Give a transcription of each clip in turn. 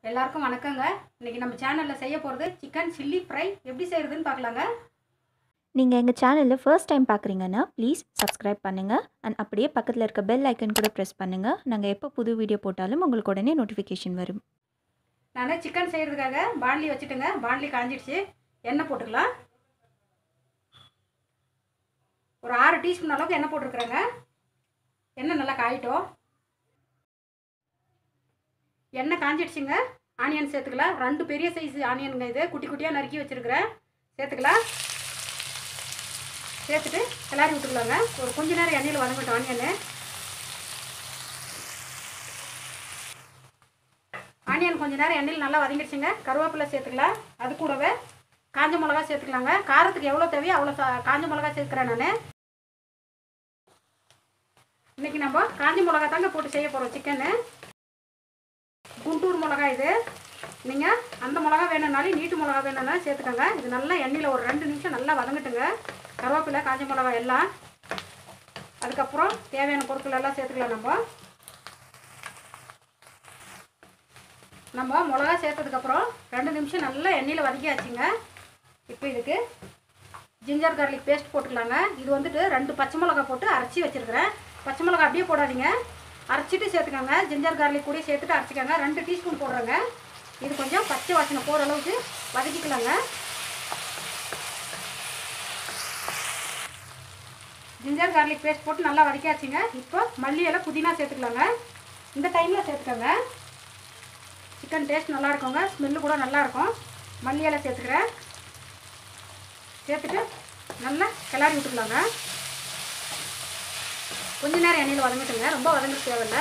எல்லாருக்கும் வணக்கங்க இன்னைக்கு நம்ம சேனலில் செய்ய போகிறது சிக்கன் சில்லி ஃப்ரை எப்படி செய்கிறதுன்னு பார்க்கலாங்க நீங்கள் எங்கள் சேனலில் ஃபர்ஸ்ட் டைம் பார்க்குறீங்கன்னா ப்ளீஸ் சப்ஸ்கிரைப் பண்ணுங்கள் அண்ட் அப்படியே பக்கத்தில் இருக்க பெல் ஐக்கன் கூட ப்ரெஸ் பண்ணுங்கள் நாங்கள் எப்போ புது வீடியோ போட்டாலும் உங்களுக்கு உடனே நோட்டிஃபிகேஷன் வரும் நான் சிக்கன் செய்கிறதுக்காக பாண்லி வச்சுட்டுங்க பாண்லி காஞ்சிடுச்சு எண்ணெய் போட்டுக்கலாம் ஒரு ஆறு டீஸ்பூன் அளவுக்கு எண்ணெய் போட்டிருக்குறேங்க எண்ணெய் நல்லா காயிட்டோம் எண்ணெய் காஞ்சிடுச்சுங்க ஆனியன் சேர்த்துக்கலாம் ரெண்டு பெரிய சைஸ் ஆனியனுங்க இது குட்டி குட்டியாக நறுக்கி வச்சுருக்கிறேன் சேர்த்துக்கலாம் சேர்த்துட்டு கிளறி விட்டுக்கலாங்க ஒரு கொஞ்ச நேரம் எண்ணெயில் வதங்கட்டும் ஆனியனு ஆனியன் கொஞ்ச நேரம் எண்ணெயில் நல்லா வதங்கிடுச்சுங்க கருவேப்பிலை சேர்த்துக்கலாம் அது கூடவே காஞ்ச மிளகா சேர்த்துக்கலாங்க காரத்துக்கு எவ்வளோ தேவையோ அவ்வளோ சா- காஞ்ச மிளகா சேர்த்துக்கிறேன் நான் இன்னைக்கு நம்ம காஞ்ச மிளகா தாங்க போட்டு செய்ய போகிறோம் சிக்கனு குண்டூர் மிளகா இது நீங்கள் அந்த மிளகா வேணும்னாலும் நீட்டு மிளகா வேணும்னாலும் சேர்த்துக்கோங்க இது நல்லா எண்ணெயில் ஒரு ரெண்டு நிமிஷம் நல்லா வதங்கட்டுங்க கருவேப்பிலை காஞ்ச மிளகா எல்லாம் அதுக்கப்புறம் தேவையான பொருட்கள் எல்லாம் சேர்த்துக்கலாம் நம்ம நம்ம மிளகா சேர்த்ததுக்கப்புறம் ரெண்டு நிமிஷம் நல்லா எண்ணெயில் வதக்கியாச்சுங்க இப்போ இதுக்கு ஜிஞ்சர் கார்லிக் பேஸ்ட் போட்டுக்கலாங்க இது வந்துட்டு ரெண்டு பச்சை மிளகா போட்டு அரைச்சி வச்சுருக்கிறேன் பச்சை மிளகா அப்படியே போடாதீங்க அரைச்சிட்டு சேர்த்துக்கோங்க ஜிஞ்சர் கார்லிக் கூட சேர்த்துட்டு அரைச்சிக்கோங்க ரெண்டு டீஸ்பூன் போடுறேங்க இது கொஞ்சம் பச்சை வாசனை போகிற அளவுக்கு வதக்கிக்கலாங்க ஜிஞ்சர் கார்லிக் பேஸ்ட் போட்டு நல்லா வதக்கியாச்சுங்க இப்போ மல்லி இலை புதினா சேர்த்துக்கலாங்க இந்த டைமில் சேர்த்துக்கோங்க சிக்கன் டேஸ்ட் நல்லா இருக்குங்க ஸ்மெல்லு கூட நல்லா இருக்கும் மல்லி இலை சேர்த்துக்கிறேன் சேர்த்துட்டு நல்லா கிளறி விட்டுக்கலாங்க கொஞ்ச நேரம் எண்ணெயில் வதங்கிட்டுங்க ரொம்ப வதங்க தேவையில்லை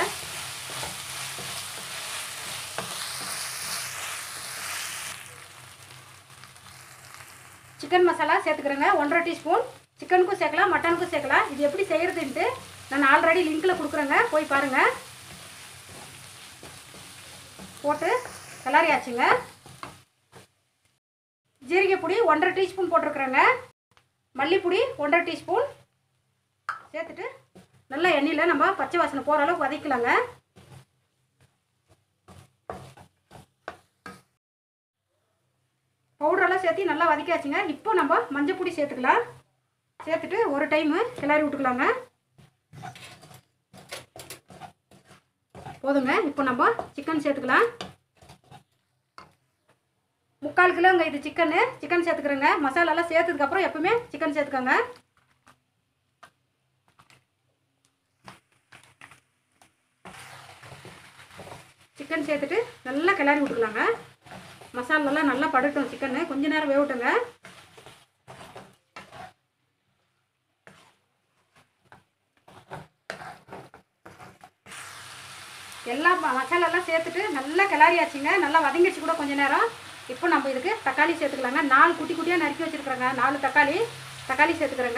சிக்கன் மசாலா சேர்த்துக்கிறேங்க ஒன்றரை டீஸ்பூன் சிக்கனுக்கும் சேர்க்கலாம் மட்டனுக்கும் சேர்க்கலாம் இது எப்படி செய்கிறதுன்ட்டு நான் ஆல்ரெடி லிங்க்கில் கொடுக்குறேங்க போய் பாருங்கள் போட்டு கிளறியாச்சுங்க ஜீரக பொடி ஒன்றரை டீஸ்பூன் போட்டிருக்குறேங்க மல்லிப்பொடி ஒன்றரை டீஸ்பூன் சேர்த்துட்டு நல்லா எண்ணெயில் நம்ம பச்சை வாசனை போகிற அளவுக்கு வதக்கலாங்க பவுடரெல்லாம் சேர்த்து நல்லா வதக்கியாச்சுங்க இப்போ நம்ம மஞ்சள் பொடி சேர்த்துக்கலாம் சேர்த்துட்டு ஒரு டைமு கிளறி விட்டுக்கலாங்க போதுங்க இப்போ நம்ம சிக்கன் சேர்த்துக்கலாம் முக்கால் கிலோங்க இது சிக்கனு சிக்கன் சேர்த்துக்கிறேங்க மசாலாலாம் சேர்த்ததுக்கப்புறம் எப்பவுமே சிக்கன் சேர்த்துக்கோங்க சிக்கன் சேர்த்துட்டு நல்லா கிளறி விட்டுக்கலாங்க மசாலாலாம் நல்லா படட்டும் சிக்கனு கொஞ்ச நேரம் வேகட்டுங்க எல்லா ம- மசாலாலாம் சேர்த்துட்டு நல்லா கிளறியாச்சுங்க நல்லா வதங்கிடுச்சு கூட கொஞ்ச நேரம் இப்போ நம்ம இதுக்கு தக்காளி சேர்த்துக்கலாங்க நாலு குட்டி குட்டியாக நறுக்கி வச்சுருக்குறேங்க நாலு தக்காளி தக்காளி சேர்த்துக்கிறேங்க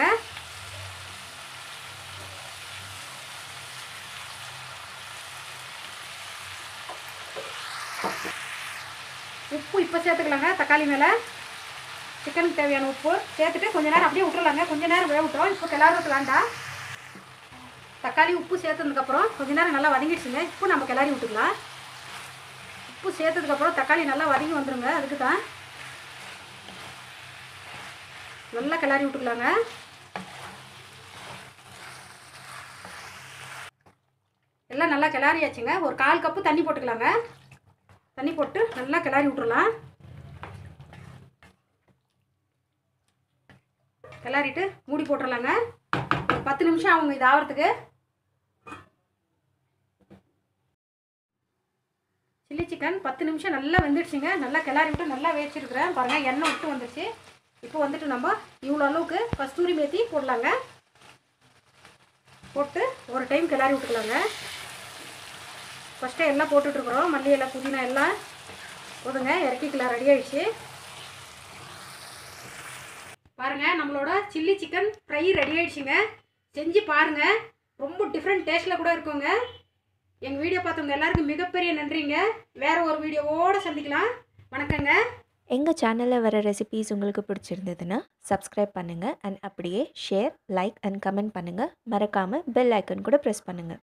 உப்பு இப்போ சேர்த்துக்கலாங்க தக்காளி மேலே சிக்கனுக்கு தேவையான உப்பு சேர்த்துட்டு கொஞ்ச நேரம் அப்படியே விட்டுறலாங்க கொஞ்ச நேரம் வேகட்டும் இப்போ கிளறது வேண்டாம் தக்காளி உப்பு சேர்த்ததுக்கப்புறம் கொஞ்ச நேரம் நல்லா வதங்கிடுச்சுங்க இப்போ நம்ம கிளறி விட்டுக்கலாம் உப்பு சேர்த்ததுக்கப்புறம் தக்காளி நல்லா வதங்கி வந்துருங்க அதுக்கு தான் நல்லா கிளறி விட்டுக்கலாங்க எல்லாம் நல்லா கிளறியாச்சுங்க ஒரு கால் கப்பு தண்ணி போட்டுக்கலாங்க தண்ணி போட்டு நல்லா கிளறி விட்டுறலாம் கிளறிட்டு மூடி போட்டுடலாங்க ஒரு பத்து நிமிஷம் ஆகுங்க இது ஆகிறதுக்கு சில்லி சிக்கன் பத்து நிமிஷம் நல்லா வெந்துடுச்சுங்க நல்லா கிளறி விட்டு நல்லா வேச்சிருக்கிறேன் பாருங்கள் எண்ணெய் விட்டு வந்துடுச்சு இப்போ வந்துட்டு நம்ம இவ்வளோ அளவுக்கு கஸ்தூரி மேத்தி போடலாங்க போட்டு ஒரு டைம் கிளறி விட்டுக்கலாங்க ஃபஸ்ட்டு எல்லாம் போட்டுட்ருக்குறோம் மல்லி எல்லாம் புதினா எல்லாம் போதுங்க இறக்கிக்கலாம் ரெடி ஆயிடுச்சு பாருங்க நம்மளோட சில்லி சிக்கன் ஃப்ரை ரெடி ஆயிடுச்சுங்க செஞ்சு பாருங்க ரொம்ப டிஃப்ரெண்ட் டேஸ்ட்டில் கூட இருக்குங்க எங்கள் வீடியோ பார்த்தவங்க எல்லாருக்கும் மிகப்பெரிய நன்றிங்க வேற ஒரு வீடியோவோடு சந்திக்கலாம் வணக்கங்க எங்கள் சேனலில் வர ரெசிபீஸ் உங்களுக்கு பிடிச்சிருந்ததுன்னா சப்ஸ்கிரைப் பண்ணுங்கள் அண்ட் அப்படியே ஷேர் லைக் அண்ட் கமெண்ட் பண்ணுங்கள் மறக்காமல் பெல் ஐக்கன் கூட ப்ரெஸ் பண்ணுங்கள்